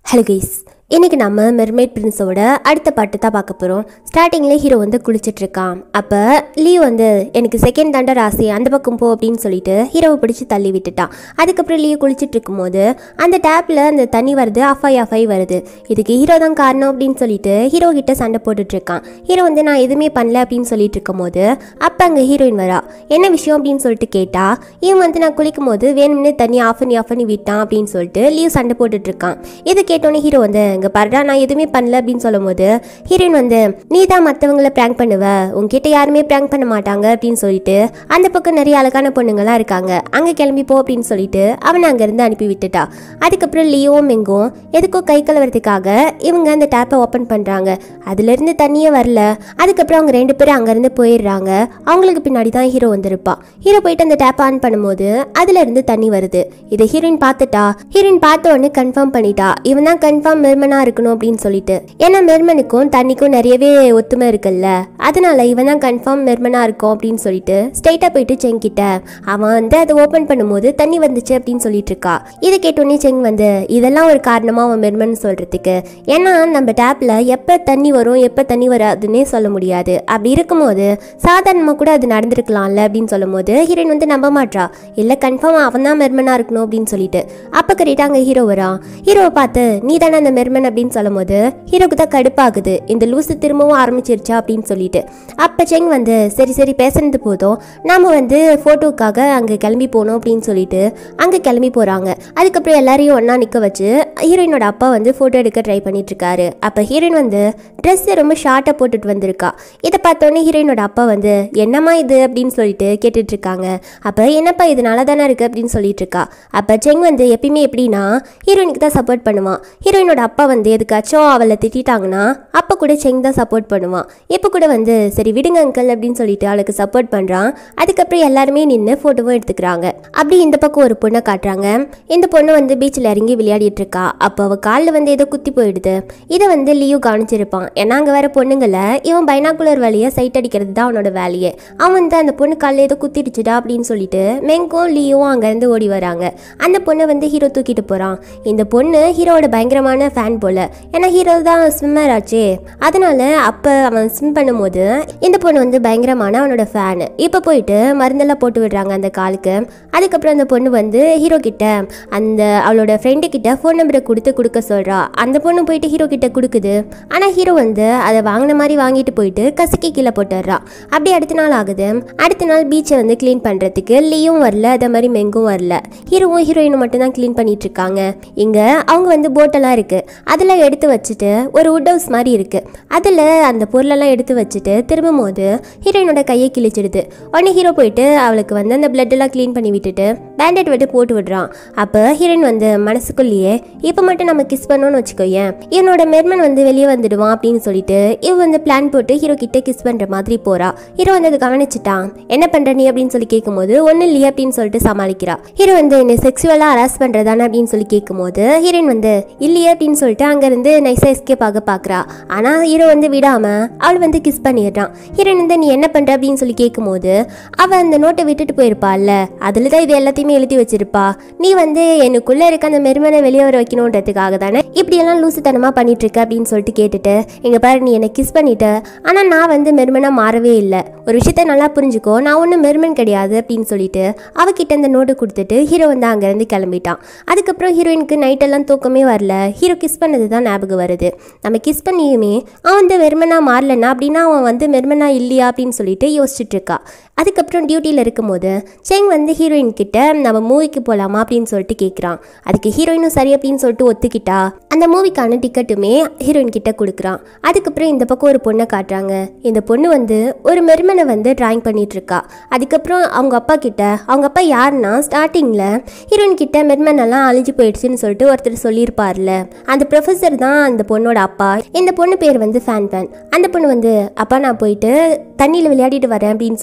hello guys இன்னைக்கு நம்ம mermaid பிரின்ஸோட அடுத்த பாட்டு தான் பார்க்க போகிறோம் ஸ்டார்டிங்கில் ஹீரோ வந்து குளிச்சிட்டு இருக்கான் அப்போ லீவ் வந்து எனக்கு செகண்ட் தாண்டா ராசி அந்த பக்கம் போ அப்படின்னு சொல்லிட்டு ஹீரோவை பிடிச்சி தள்ளி விட்டுட்டான் அதுக்கப்புறம் லீவ் குளிச்சிட்டு இருக்கும்போது அந்த டேப்பில் அந்த தண்ணி வருது ஆஃப் ஆகி ஆஃப் ஆகி வருது இதுக்கு ஹீரோ தான் காரணம் அப்படின்னு சொல்லிட்டு ஹீரோ கிட்ட சண்டை போட்டுட்டு இருக்கான் ஹீரோ வந்து நான் எதுவுமே பண்ணல அப்படின்னு சொல்லிட்டு இருக்கும்போது அப்போ அங்கே ஹீரோயின் வரா என்ன விஷயம் அப்படின்னு சொல்லிட்டு கேட்டா இவன் வந்து நான் குளிக்கும் போது வேணும்னு தண்ணி ஆஃப் பண்ணி ஆஃப் பண்ணி விட்டான் அப்படின்னு சொல்லிட்டு லீவ் சண்டை போட்டுட்டு இருக்கான் இதை கேட்டோன்னே ஹீரோ வந்து இங்கே பாருடா நான் எதுவுமே பண்ணல அப்படின்னு சொல்லும்போது ஹீரோயின் வந்து நீ தான் மற்றவங்கள ப்ராங்க் பண்ணுவ உன்கிட்ட யாருமே ப்ராங்க் பண்ண மாட்டாங்க அப்படின்னு சொல்லிட்டு அந்த பக்கம் நிறைய அழகான பொண்ணுங்களாம் இருக்காங்க அங்கே கிளம்பி போ அப்படின்னு சொல்லிட்டு அவனை அங்கேருந்து அனுப்பி விட்டுட்டா அதுக்கப்புறம் லியோவும் மெங்கும் எதுக்கோ கை கழுவுறதுக்காக இவங்க அந்த டேப்பை ஓப்பன் பண்ணுறாங்க அதுலேருந்து தண்ணியே வரல அதுக்கப்புறம் அவங்க ரெண்டு பேரும் அங்கேருந்து போயிடுறாங்க அவங்களுக்கு பின்னாடி தான் ஹீரோ வந்திருப்பா ஹீரோ போயிட்டு அந்த டேப் ஆன் பண்ணும்போது அதுல இருந்து தண்ணி வருது இதை ஹீரோயின் பார்த்துட்டா ஹீரோயின் பார்த்த உடனே கன்ஃபார்ம் பண்ணிட்டா இவன் தான் கன்ஃபார்ம் மெர்மனா இருக்கணும் அப்படின்னு சொல்லிட்டு ஏன்னா மெர்மனுக்கும் தண்ணிக்கும் நிறையவே ஒத்துமை இருக்குல்ல அதனால இவன் தான் கன்ஃபார்ம் மெர்மனா இருக்கும் அப்படின்னு சொல்லிட்டு ஸ்ட்ரைட்டா போயிட்டு செங் கிட்ட அவன் வந்து அதை ஓப்பன் பண்ணும்போது தண்ணி வந்துச்சு அப்படின்னு சொல்லிட்டு இருக்கா இதை கேட்டோடனே செங் வந்து இதெல்லாம் ஒரு காரணமா அவன் மெர்மன் சொல்றதுக்கு ஏன்னா நம்ம டேப்ல எப்ப தண்ணி வரும் எப்ப தண்ணி வராதுன்னே சொல்ல முடியாது அப்படி இருக்கும்போது சாதாரணமாக கூட அது நடந்திருக்கலாம்ல அப்படின்னு சொல்லும்போது ஹீரோயின் வந்து நம்ப மாட்றா இல்லை கன்ஃபார்ம் அவன் தான் மெர்மனாக இருக்கணும் அப்படின்னு சொல்லிட்டு அப்போ கரெக்டாக அங்கே ஹீரோ வரான் ஹீரோவை பார்த்து நீ தானே அந்த மெர்மன் அப்படின்னு சொல்லும்போது ஹீரோக்கு தான் கடுப்பாகுது இந்த லூசு திரும்பவும் ஆரம்பிச்சிருச்சா அப்படின்னு சொல்லிட்டு அப்போ செங் வந்து சரி சரி பேசுனது போதும் நாம வந்து ஃபோட்டோக்காக அங்கே கிளம்பி போகணும் அப்படின்னு சொல்லிட்டு அங்கே கிளம்பி போகிறாங்க அதுக்கப்புறம் எல்லாரையும் ஒன்றா நிற்க வச்சு ஹீரோயினோட அப்பா வந்து ஃபோட்டோ எடுக்க ட்ரை பண்ணிட்டு இருக்காரு அப்போ ஹீரோயின் வந்து ட்ரெஸ் ரொம்ப ஷார்ட்டாக போட்டுட்டு வந்திருக்கா இதை பார்த்தோன்னே ஹீரோயினோட அப்பா வந்து என்னம்மா இது அப்படின்னு சொல்லிட்டு கேட்டுட்டு இருக்காங்க அப்போ என்னப்பா இது நல்லா தானே இருக்கு அப்படின்னு சொல்லிட்டு இருக்கா அப்போ செங் வந்து எப்பயுமே எப்படின்னா ஹீரோயினுக்கு தான் சப்போர்ட் பண்ணுவான் ஹீரோயினோட அப்பா வந்து எதுக்காச்சும் அவளை திட்டாங்கன்னா அப்போ கூட செங் தான் சப்போர்ட் பண்ணுவான் இப்போ கூட வந்து சரி விடுங்க அங்கிள் அப்படின்னு சொல்லிட்டு அவளுக்கு சப்போர்ட் பண்ணுறான் அதுக்கப்புறம் எல்லாருமே நின்று ஃபோட்டோவும் எடுத்துக்கிறாங்க அப்படி இந்த பக்கம் ஒரு பொண்ணை காட்டுறாங்க இந்த பொண்ணு வந்து பீச்சில் இறங்கி விளையாடிட்டு இருக்கா அப்போ அவள் காலில் வந்து ஏதோ குத்தி போயிடுது இதை வந்து லியூ கவனிச்சிருப்பான் ஏன்னா அங்கே வேற பொண்ணுங்களை இவன் பைனாக்குலர் வழியை சைட் அடிக்கிறது தான் அவனோட வேலையே அவன் வந்து அந்த பொண்ணு காலில் ஏதோ குத்திடுச்சுடா அப்படின்னு சொல்லிட்டு மெங்கும் லியோவும் அங்கேருந்து ஓடி வராங்க அந்த பொண்ணை வந்து ஹீரோ தூக்கிட்டு போகிறான் இந்த பொண்ணு ஹீரோவோட பயங்கரமான ஃபேன் போல ஏன்னா ஹீரோ தான் ஸ்விம்மர் ஆச்சே அதனால அப்போ அவன் ஸ்விம் பண்ணும்போது இந்த பொண்ணு வந்து பயங்கரமான அவனோட ஃபேனு இப்போ போயிட்டு மருந்தெல்லாம் போட்டு விடுறாங்க அந்த காலுக்கு அதுக்கப்புறம் அந்த பொண்ணு வந்து ஹீரோ கிட்ட அந்த அவளோட ஃப்ரெண்டு கிட்ட ஃபோன் நம்பரை கொடுத்து கொடுக்க சொல்றா அந்த பொண்ணு போயிட்டு ஹீரோ கிட்ட கொடுக்குது ஆனால் ஹீரோ வந்து அதை வாங்கின மாதிரி வாங்கிட்டு போயிட்டு கசக்கி கீழே போட்டுடுறா அப்படி அடுத்த நாள் ஆகுது அடுத்த நாள் பீச்சை வந்து க்ளீன் பண்ணுறதுக்கு லீயும் வரல அதே மாதிரி மெங்கும் வரல ஹீரோவும் ஹீரோயினும் மட்டும் தான் க்ளீன் பண்ணிட்டு இருக்காங்க இங்கே அவங்க வந்து போட்டெல்லாம் இருக்கு அதில் எடுத்து வச்சுட்டு ஒரு வுட் ஹவுஸ் மாதிரி இருக்கு அதில் அந்த பொருளெல்லாம் எடுத்து வச்சுட்டு திரும்பும் போது ஹீரோயினோட கையை கிழிச்சிடுது உடனே ஹீரோ போயிட்டு அவளுக்கு வந்து அந்த blood எல்லாம் க்ளீன் பண்ணி விட்டுட்டு பேண்டேட் விட்டு போட்டு விடுறான் அப்போ ஹீரோயின் வந்து மனசுக்குள்ளேயே இப்போ மட்டும் நம்ம கிஸ் பண்ணோம்னு வச்சுக்கோயேன் இவனோட மெர்மன் வந்து வெளியே வந்துடுவான் அப்படின்னு சொல்லிட்டு இவ வந்து பிளான் போட்டு ஹீரோ கிட்ட கிஸ் பண்ற மாதிரி போறா ஹீரோ வந்து அதை கவனிச்சுட்டான் என்ன பண்ற நீ அப்படின்னு சொல்லி கேட்கும்போது ஒன்றும் இல்லையே அப்படின்னு சொல்லிட்டு சமாளிக்கிறா ஹீரோ வந்து என்ன செக்ஸுவலாக ஹராஸ் பண்றதானே அப்படின்னு சொல்லி கேட்கும்போது ஹீரோயின் வந்து இல்லையே அப்படின்னு சொல்லிட்டு அங்கேருந்து நைஸாக எஸ்கேப் ஆக பார்க்குறா ஆனால் ஹீரோ வந்து விடாம அவள் வந்து கிஸ் பண்ணிடுறான் ஹீரோயின் வந்து நீ என்ன பண்ற அப்படின்னு சொல்லி கேட்கும்போது அவள் அந்த நோட்டை விட்டுட்டு போயிருப்பாள்ல அதில் தான் இது எல்லாத்தையுமே எழுதி வச்சிருப்பா நீ வந்து எனக்குள்ளே இருக்க அந்த மெருமனை வெளியே வர வைக்கணுன்றதுக்காக தானே இப்படியெல்லாம் லூசுத்தனமாக பண்ணிட்டு இருக்க அப்படின்னு சொல்லிட்டு கேட்டுட்டு இங்கே பாரு நீ என்னை கிஸ் பண்ணிட்ட ஆனால் நான் வந்து மெருமனாக மாறவே இல்லை ஒரு விஷயத்த நல்லா புரிஞ்சுக்கோ நான் ஒன்றும் மெருமன் கிடையாது அப்படின்னு சொல்லிட்டு அவகிட்ட அந்த நோட்டு கொடுத்துட்டு ஹீரோ வந்து அங்கேருந்து கிளம்பிட்டான் அதுக்கப்புறம் ஹீரோயினுக்கு நைட்டெல்லாம் தூக்கமே வரல ஹீரோ கிஸ் பண்ணது தான் ஞாபகம் வருது நம்ம கிஸ் பண்ணியுமே அவன் வந்து மெர்மனா மாறலன்னா அப்படின்னா அவன் வந்து மெர்மனா இல்லையா அப்படின்னு சொல்லிட்டு யோசிச்சுட்டு இருக்கா அதுக்கப்புறம் டியூட்டியில் இருக்கும்போது செங் வந்து ஹீரோயின் கிட்ட நம்ம மூவிக்கு போகலாமா அப்படின்னு சொல்லிட்டு கேட்குறான் அதுக்கு ஹீரோயினும் சரி அப்படின்னு சொல்லிட்டு ஒத்துக்கிட்டா அந்த மூவிக்கான டிக்கெட்டுமே ஹீரோயின் கிட்ட கொடுக்குறான் அதுக்கப்புறம் இந்த பக்கம் ஒரு பொண்ணை காட்டுறாங்க இந்த பொண்ணு வந்து ஒரு மெர்மனை வந்து டிராயிங் பண்ணிட்டு இருக்கா அதுக்கப்புறம் அவங்க அப்பா கிட்ட அவங்க அப்பா யாருன்னா ஸ்டார்டிங்கில் ஹீரோயின் கிட்ட மெர்மன் எல்லாம் அழிஞ்சு போயிடுச்சுன்னு சொல்லிட்டு ஒருத்தர் சொல்லியிருப்பார்ல அந்த ப்ரொஃபஸர் தான் அந்த பொண்ணோட அப்பா இந்த பொண்ணு பேர் வந்து ஃபேன் ஃபேன் அந்த பொண்ணு வந்து அப்பா நான் போயிட்டு தண்ணியில் விளையாடிட்டு வரேன் அப்படின்னு சொல்லிட்டு கேட்குறா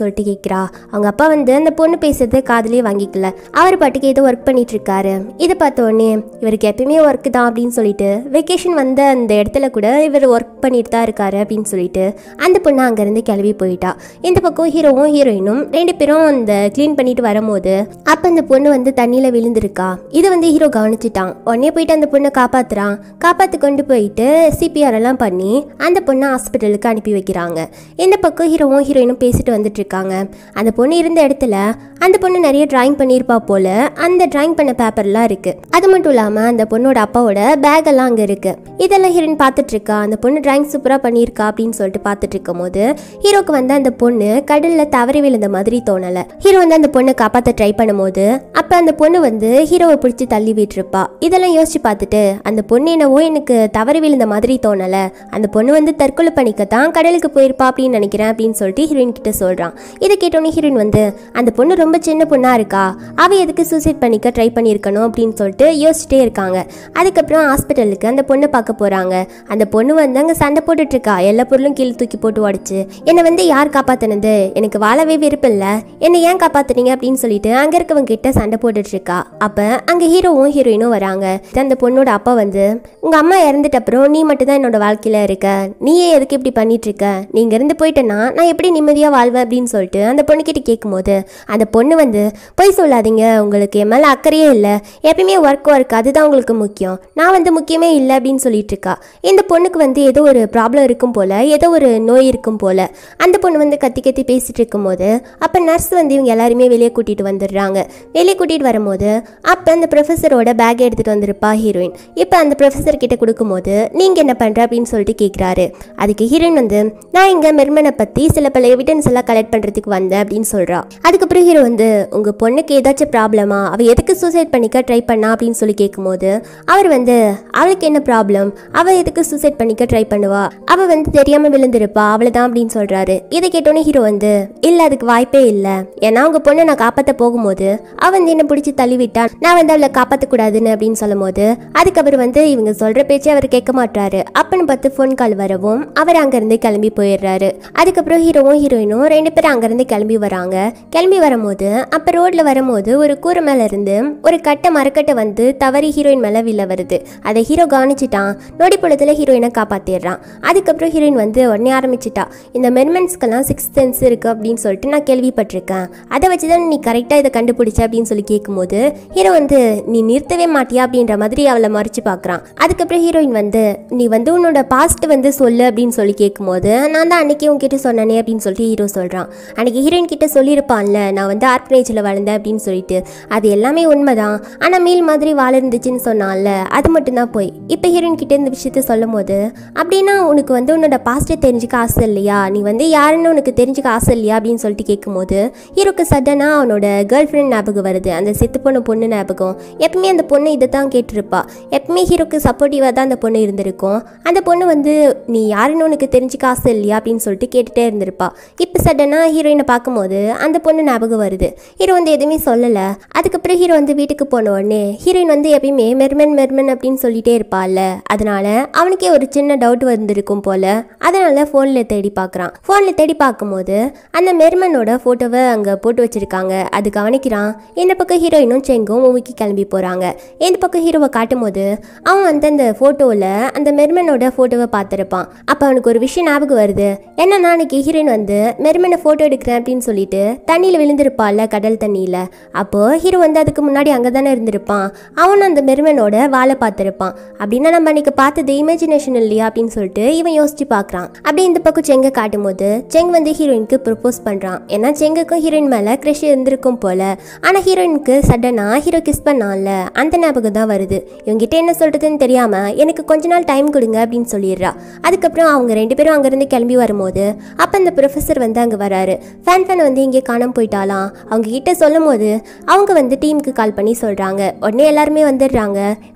வைக்கிறா அவங்க அப்பா வந்து அந்த பொண்ணு பேசுறது காதுலயே வாங்கிக்கல அவர் பாட்டுக்கு ஏதோ ஒர்க் பண்ணிட்டு இருக்காரு இதை பார்த்த உடனே இவருக்கு எப்பயுமே ஒர்க் தான் அப்படின்னு சொல்லிட்டு வெக்கேஷன் வந்த அந்த இடத்துல கூட இவர் ஒர்க் பண்ணிட்டு தான் இருக்காரு அப்படின்னு சொல்லிட்டு அந்த பொண்ணு அங்கேருந்து கிளம்பி போயிட்டா இந்த பக்கம் ஹீரோவும் ஹீரோயினும் ரெண்டு பேரும் அந்த க்ளீன் பண்ணிட்டு வரும்போது அப்போ அந்த பொண்ணு வந்து தண்ணியில் விழுந்திருக்கா இதை வந்து ஹீரோ கவனிச்சிட்டான் உடனே போயிட்டு அந்த பொண்ணை காப்பாத்துறான் காப்பாற்றி கொண்டு போயிட்டு சிபிஆர் எல்லாம் பண்ணி அந்த பொண்ணை ஹாஸ்பிட்டலுக்கு அனுப்பி வைக்கிறாங்க இந்த பக்கம் ஹீரோவும் ஹீரோயினும் பேசிட்டு வந்துட்டு இருக்காங்க அந்த பொண்ணு இருந்த இடத்துல அந்த பொண்ணு நிறைய டிராயிங் பண்ணியிருப்பா போல அந்த டிராயிங் பண்ண பேப்பர்லாம் இருக்கு அது மட்டும் இல்லாமல் அந்த பொண்ணோட அப்பாவோட பேக் எல்லாம் அங்கே இருக்கு இதெல்லாம் ஹீரோயின் பார்த்துட்டு இருக்கா அந்த பொண்ணு டிராயிங் சூப்பராக பண்ணியிருக்கா அப்படின்னு சொல்லிட்டு பார்த்துட்டு இருக்கும் போது ஹீரோக்கு வந்து அந்த பொண்ணு கடலில் தவறி விழுந்த மாதிரி தோணலை ஹீரோ வந்து அந்த பொண்ணை காப்பாற்ற ட்ரை பண்ணும்போது அப்போ அந்த பொண்ணு வந்து ஹீரோவை பிடிச்சி தள்ளி விட்டுருப்பா இதெல்லாம் யோசிச்சு பார்த்துட்டு அந்த பொண்ணு என்னவோ எனக்கு தவறி விழுந்த மாதிரி தோணலை அந்த பொண்ணு வந்து தற்கொலை பண்ணிக்கத்தான் கடலுக்கு போயிருப்பா அப்படின்னு நினைக்கிறேன் அப்படின்னு சொல்லிட்டு ஹீரோயின் கிட்ட சொல்கிறான் இதை கேட்டோன்னே ஹீரோயின் வந்து அந்த பொண்ணு ரொம்ப சின்ன பொண்ணா இருக்கா அவ எதுக்கு சூசைட் பண்ணிக்க ட்ரை பண்ணியிருக்கணும் அப்படின்னு சொல்லிட்டு யோசிச்சுட்டே இருக்காங்க அதுக்கப்புறம் ஹாஸ்பிட்டலுக்கு அந்த பொண்ணை பார்க்க போகிறாங்க அந்த பொண்ணு வந்து அங்கே சண்டை போட்டுட்டு இருக்கா எல்லா பொருளும் கீழே தூக்கி போட்டு உடச்சு என்னை வந்து யார் காப்பாத்தினது எனக்கு வாழவே விருப்பம் இல்லை என்னை ஏன் காப்பாத்துனீங்க அப்படின்னு சொல்லிட்டு அங்கே இருக்கவங்க கிட்ட சண்டை போட்டுட்டு இருக்கா அப்போ அங்கே ஹீரோவும் ஹீரோயினும் வராங்க அந்த பொண்ணோட அப்பா வந்து உங்கள் அம்மா இறந்துட்ட அப்புறம் நீ மட்டும் தான் என்னோட வாழ்க்கையில் இருக்க நீயே எதுக்கு இப்படி பண்ணிட்டு இருக்க நீங்க இருந்து போயிட்டேன்னா நான் எப்படி நிம்மதியாக வாழ்வேன் அப்படின்னு சொல்லிட்டு அந்த பொண்ணுக்கிட்ட கேட்கும்போது அந்த பொண்ணு வந்து பொய் சொல்லாதீங்க உங்களுக்கு என் மேலே அக்கறையே இல்லை எப்பயுமே ஒர்க் ஒர்க் அதுதான் உங்களுக்கு முக்கியம் நான் வந்து முக்கியமே இல்லை அப்படின்னு சொல்லிட்டு இருக்கா இந்த பொண்ணுக்கு வந்து ஏதோ ஒரு ப்ராப்ளம் இருக்கும் போல ஏதோ ஒரு நோய் இருக்கும் போல அந்த பொண்ணு வந்து கத்தி கத்தி பேசிட்டு இருக்கும்போது அப்போ நர்ஸ் வந்து இவங்க எல்லாருமே வெளியே கூட்டிட்டு வந்துடுறாங்க வெளியே கூட்டிட்டு வரும்போது அப்போ அந்த ப்ரொஃபஸரோட பேக் எடுத்துட்டு வந்திருப்பா ஹீரோயின் இப்போ அந்த ப்ரொஃபஸர் கிட்ட கொடுக்கும்போது நீங்க என்ன பண்ற அப்படின்னு சொல்லிட்டு கேட்குறாரு அதுக்கு ஹீரோயின் வந்து நான் இங்க மெர்மனை பத்தி சில பல எவிடன்ஸ் எல்லாம் கலெக்ட் பண்றதுக்கு வந்தேன் அப்படின்னு சொல்றா அதுக்கப்புறம் ஹீரோ வந்து உங்க பொண்ணுக்கு ஏதாச்சும் ப்ராப்ளமா அவ எதுக்கு சூசைட் பண்ணிக்க ட்ரை பண்ணா அப்படின்னு சொல்லி கேட்கும்போது அவர் வந்து அவளுக்கு என்ன ப்ராப்ளம் அவ எதுக்கு சூசைட் பண்ணிக்க ட்ரை பண்ணுவா அவ வந்து தெரியாம விழுந்திருப்பா அவ்வளவுதான் அப்படின்னு சொல்றாரு இதை கேட்டோன்னே ஹீரோ வந்து இல்ல அதுக்கு வாய்ப்பே இல்ல ஏன்னா உங்க பொண்ணை நான் காப்பாத்த போகும்போது அவ வந்து என்ன பிடிச்சி தள்ளி விட்டா நான் வந்து அவளை காப்பாத்த கூடாதுன்னு அப்படின்னு சொல்லும் போது அதுக்கு அவர் வந்து இவங்க சொல்ற பேச்சை அவர் கேட்க மாட்டாரு அப்பன்னு பார்த்து ஃபோன் கால் வரவும் அவர் அங்கிருந்து கிளம்பி போயிடுறாரு அதுக்கப்புறம் ஹீரோவும் ஹீரோயினும் ரெண்டு பேரும் அங்கிருந்து கிளம்பி வராங்க கிளம்பி வரும்போது அப்ப ரோட்ல வரும்போது ஒரு கூரை மேல இருந்து ஒரு கட்டை மரக்கட்டை வந்து தவறி ஹீரோயின் மேல விழ வருது அதை ஹீரோ கவனிச்சிட்டான் நொடி பொழுதுல ஹீரோயினை காப்பாத்திடுறான் அதுக்கப்புறம் ஹீரோயின் வந்து உடனே ஆரம்பிச்சிட்டா இந்த மெர்மென்ஸ்க்கெல்லாம் சிக்ஸ் சென்ஸ் இருக்கு அப்படின்னு சொல்லிட்டு நான் கேள்விப்பட்டிருக்கேன் அதை வச்சு தான் நீ கரெக்டாக இதை கண்டுபிடிச்ச அப்படின்னு சொல்லி கேட்கும்போது ஹீரோ வந்து நீ நிறுத்தவே மாட்டியா அப்படின்ற மாதிரி அவளை மறைச்சு பார்க்குறான் அதுக்கப்புறம் ஹீரோயின் வந்து நீ வந்து உன்னோட பாஸ்ட் வந்து சொல்லு அப்படின்னு சொல்லி கேட்கும்போது நான் தான் அன்னைக்கு உன்கிட்ட சொன்னனே அப்படின்னு சொல்லிட்டு ஹீரோ சொல்கிறான் அன்னைக்கு ஹீரோயின் கிட்ட சொல்லியிருப்பான்ல நான் வந்து ஆர்பனேஜில் வளர்ந்தேன் அப்படின்னு சொல்லிட்டு அது எல்லாமே உண்மைதான் ஆனால் மீல் மாதிரி வாழ இருந்துச்சுன்னு சொன்னான்ல அது மட்டும்தான் போய் இப்போ ஹீரோயின் கிட்ட இந்த விஷயத்த சொல்லும் போது அப்படின்னா உனக்கு வந்து உன்னோட பாஸ்ட்டை தெரிஞ்சுக்க ஆசை இல்லையா நீ வந்து யாருன்னு உனக்கு தெரிஞ்சுக்க ஆசை இல்லையா அப்படின்னு சொல்லிட்டு கேட்கும்போது ஹீரோக்கு சடனாக அவனோட கேர்ள் ஃப்ரெண்ட் ஞாபகம் வருது அந்த செத்து போன பொண்ணு ஞாபகம் எப்பவுமே அந்த பொண்ணு இதை தான் கேட்டிருப்பா எப்பவுமே ஹீரோக்கு சப்போர்ட்டிவாக தான் அந்த பொண்ணு இருந்திருக்கும் அந்த பொண்ணு வந்து நீ யாருன்னு உனக்கு தெரிஞ்சுக்க ஆசை இல்லையா அப்படின்னு சொல்லிட்டு கேட்டுட்டே இருந்திருப்பா இப்போ சடனாக ஹீரோயினை பார்க்கும்போது அந்த பொண்ணு ஞாபகம் வருது ஹீரோ வந்து எதுவுமே சொல்லலை அதுக்கப்புறம் ஹீரோ வந்து வீட்டுக்கு போன உடனே ஹீரோயின் வந்து எப்பயுமே மெர்மன் மெர்மன் அப்படின்னு சொல்லிட்டே இருப்பாள்ல அதனால அவனுக்கே ஒரு சின்ன டவுட் வந்திருக்கும் போல அதனால ஃபோனில் தேடி பார்க்குறான் ஃபோனில் தேடி பார்க்கும்போது அந்த மெர்மனோட ஃபோட்டோவை அங்கே போட்டு வச்சிருக்காங்க அது கவனிக்கிறான் இந்த பக்கம் ஹீரோயினும் செங்கும் மூவிக்கு கிளம்பி போகிறாங்க இந்த பக்கம் ஹீரோவை காட்டும் போது அவன் வந்து அந்த ஃபோட்டோவில் அந்த மெர்மனோட ஃபோட்டோவை பார்த்துருப்பான் அப்போ அவனுக்கு ஒரு விஷயம் ஞாபகம் வருது என்னன்னா அன்னைக்கு ஹீரோயின் வந்து மெர்மனை ஃபோட்டோ எடுக்கிறேன் அப்படின்னு சொல்லிட்டு தண்ணியில் விழுந்திருப்பாள்ல கடல் தண்ணியில் அப்போ ஹீரோ வந்து அதுக்கு முன்னாடி அங்கே தானே இருந்திருப்பான் அவனும் அந்த மெர்மனோட வாழை பார்த்துருப்பான் அப்படின்னா நம்ம அன்னைக்கு பார்த்தது இமேஜினேஷன் இல்லையா அப்படின்னு சொல்லிட்டு இவன் யோசிச்சு பார்க்குறான் அப்படியே இந்த பக்கம் செங்கை காட்டும் போது செங் வந்து ஹீரோயினுக்கு ப்ரப்போஸ் பண்ணுறான் ஏன்னா செங்குக்கும் ஹீரோயின் மேலே க்ரஷ் இருந்திருக்கும் போல ஆனால் ஹீரோயினுக்கு சடனாக ஹீரோ கிஸ் பண்ணான்ல அந்த ஞாபகம் தான் வருது இவங்கிட்ட என்ன சொல்கிறதுன்னு தெரியாமல் எனக்கு கொஞ்ச நாள் டைம் கொடுங்க அப்படின்னு சொல்லிடுறா அதுக்கப்புறம் அவங்க ரெண்டு பேரும் அங்கேருந்து கிளம்பி வரும்போது அப்போ அந்த ப்ரொஃபஸர் வந்து அங்கே வராரு ஃபேன் ஃபேன் வந்து இங்கே காணாம போயிட்டாலாம் அவங்க கிட்ட சொல்லும் போது அவங்க வந்து டீமுக்கு கால் பண்ணி சொல்கிறாங்க உடனே எல்லாருமே வந்துடுறாங்க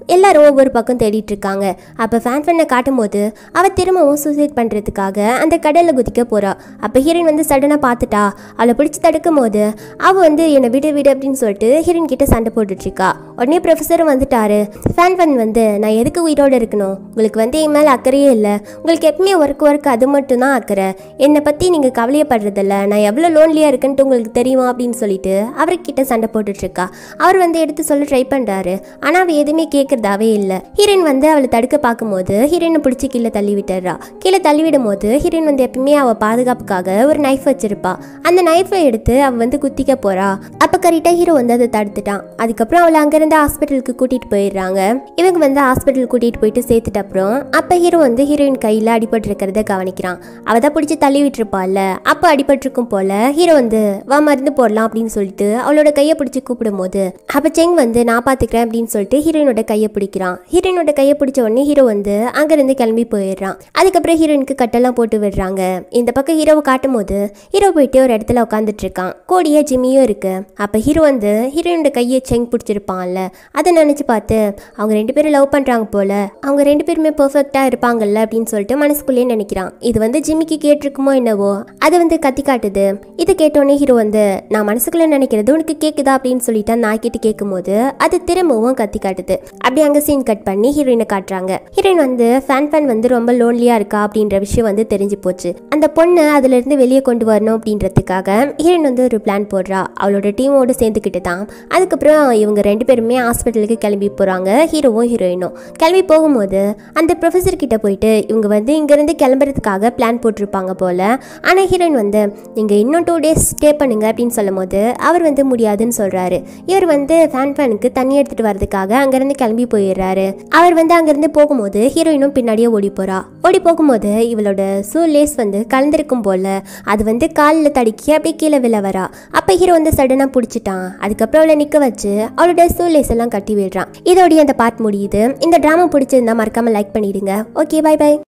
எல்லாரும் ஒவ்வொரு பக்கம் தேடிட்டு இருக்காங்க அப்போ ஃபேன் ஃபேனை காட்டும் போது அவள் திரும்பவும் சூசைட் பண்ணுறதுக்காக அந்த கடலில் குதிக்க போறா அப்போ ஹீரோயின் வந்து சடனாக பார்த்துட்டா அவளை பிடிச்சி தடுக்கும் போது அவள் வந்து என்னை விடு விடு அப்படின்னு சொல்லிட்டு ஹீரோயின் கிட்ட சண்டை போட்டுட்டு இருக்கா உடனே ப்ரொஃபஸரும் வந்துட்டாரு ஃபேன் ஃபன் வந்து நான் எதுக்கு உயிரோடு இருக்கணும் உங்களுக்கு வந்து என் மேலே அக்கறையே இல்லை உங்களுக்கு எப்பவுமே ஒர்க் ஒர்க் அது மட்டும் தான் அக்கறை என்னை பற்றி நீங்கள் கவலையப்படுறதில்ல நான் எவ்வளோ லோன்லியாக இருக்குன்ட்டு உங்களுக்கு தெரியுமா அப்படின்னு சொல்லிட்டு அவர்கிட்ட சண்டை போட்டுட்டு இருக்கா அவர் வந்து எடுத்து சொல்ல ட்ரை பண்ணுறாரு ஆனால் அவள் எதுவுமே கேட்குறதாவே இல்லை ஹீரோயின் வந்து அவளை தடுக்க பார்க்கும்போது ஹீரோயினை பிடிச்சி கீழே தள்ளி விட்டுறா கீழே தள்ளி விடும் போது ஹீரோயின் வந்து எப்பவுமே அவள் பாதுகாப்புக்காக ஒரு நைஃப் வச்சிருப்பா அந்த நைஃபை எடுத்து அவள் வந்து குத்திக்க போறா அப்போ கரெக்டாக ஹீரோ வந்து அதை தடுத்துட்டான் அதுக்கப்புறம் அவளை அங்கேருந்து ஹாஸ்பிட்டலுக்கு கூட்டிகிட்டு போயிடுறாங்க இவங்க வந்து ஹாஸ்பிட்டல் கூட்டிகிட்டு போயிட்டு சேர்த்துட்ட அப்புறம் அப்போ ஹீரோ வந்து ஹீரோயின் கையில் அடிபட்டிருக்கிறத கவனிக்கிறான் அவள் தான் பிடிச்சி தள்ளி விட்டுருப்பாள்ல அப்போ அடிபட்டிருக்கும் போல ஹீரோ வந்து வா மருந்து போடலாம் அப்படின்னு சொல்லிட்டு அவளோட கையை பிடிச்சி கூப்பிடும் போது அப்போ செங் வந்து நான் பார்த்துக்கிறேன் அப்படின்னு சொல்லிட்டு ஹீரோயினோட கையை பிடிக்கிறான் ஹீரோயினோட கையை பிடிச்ச உடனே ஹீரோ வந்து அங்கேருந்து கிளம்பி போயிடுறான் அதுக்கப்புறம் ஹீரோயினுக்கு கட்டெல்லாம் போட்டு விடுறாங்க இந்த பக்கம் ஹீரோவை காட்டும் போது ஹீரோ போயிட்டு ஒரு இடத்துல உட்காந்துட்டு இருக்கான் கோடியே ஜிம்மியும் இருக்கு அப்போ ஹீரோ வந்து ஹீரோயினோட கையை செங் பிடிச்சிருப்பான்ல அதை நினச்சி பார்த்து அவங்க ரெண்டு பேரும் லவ் பண்ணுறாங்க போல அவங்க ரெண்டு பேருமே பெர்ஃபெக்டாக இருப்பாங்கல்ல அப்படின்னு சொல்லிட்டு மனசுக்குள்ளேயே நினைக்கிறான் இது வந்து ஜிம்மிக்கு கேட்டிருக்குமோ என்னவோ அது வந்து கத்தி காட்டுது இது கேட்டோடனே ஹீரோ வந்து நான் மனசுக்குள்ள நினைக்கிறது உனக்கு கேட்குதா அப்படின்னு சொல்லிட்டு அந்த நாய்க்கிட்ட கேட்கும்போது அது திரும்பவும் கத்தி காட்டுது அப்படி அங்கே சீன் கட் பண்ணி ஹீரோயினை காட்டுறாங்க ஹீரோயின் வந்து ஃபேன் ஃபேன் வந்து ரொம்ப லோன்லியா இருக்கா அப்படின்ற விஷயம் வந்து தெரிஞ்சு போச்சு அந்த பொண்ணை அதுல இருந்து வெளியே கொண்டு வரணும் அப்படின்றதுக்காக ஹீரோயின் வந்து ஒரு பிளான் போடுறா அவளோட டீமோட சேர்ந்துக்கிட்டு தான் அதுக்கப்புறம் இவங்க ரெண்டு பேருமே ஹாஸ்பிட்டலுக்கு கிளம்பி போறாங்க ஹீரோவும் ஹீரோயினும் கிளம்பி போகும்போது அந்த ப்ரொஃபஸர் கிட்ட போயிட்டு இவங்க வந்து இங்கேருந்து கிளம்புறதுக்காக பிளான் போட்டிருப்பாங்க போல ஆனால் ஹீரோயின் வந்து நீங்கள் இன்னும் டூ டேஸ் ஸ்டே பண்ணுங்க அப்படின்னு சொல்லும் போது அவர் வந்து முடியாதுன்னு சொல்கிறாரு இவர் வந்து ஃபேன் ஃபேனுக்கு தண்ணி எடுத்துகிட்டு வரதுக்காக அங்கேருந்து கிளம்பி போயிடுறாரு அவர் வந்து அங்கேருந்து போகும்போது ஹீரோயினும் பின்னாடியே ஓடி போகிறா ஓடி போகும்போது இவளோட ஷூ லேஸ் வந்து கலந்திருக்கும் போல அது வந்து காலில் தடுக்கி அப்படியே கீழே விழ வரா அப்போ ஹீரோ வந்து சடனாக பிடிச்சிட்டான் அதுக்கப்புறம் அவளை நிற்க வச்சு அவளோட ஷூ லேஸ் எல்லாம் கட்டி விடுறான் இதோடய அந்த பார்ட் முடியுது இந்த ட்ராமா பிடிச்சிருந்தா மறக்காமல் லைக் பண்ணிடுங்க ஓகே பை பை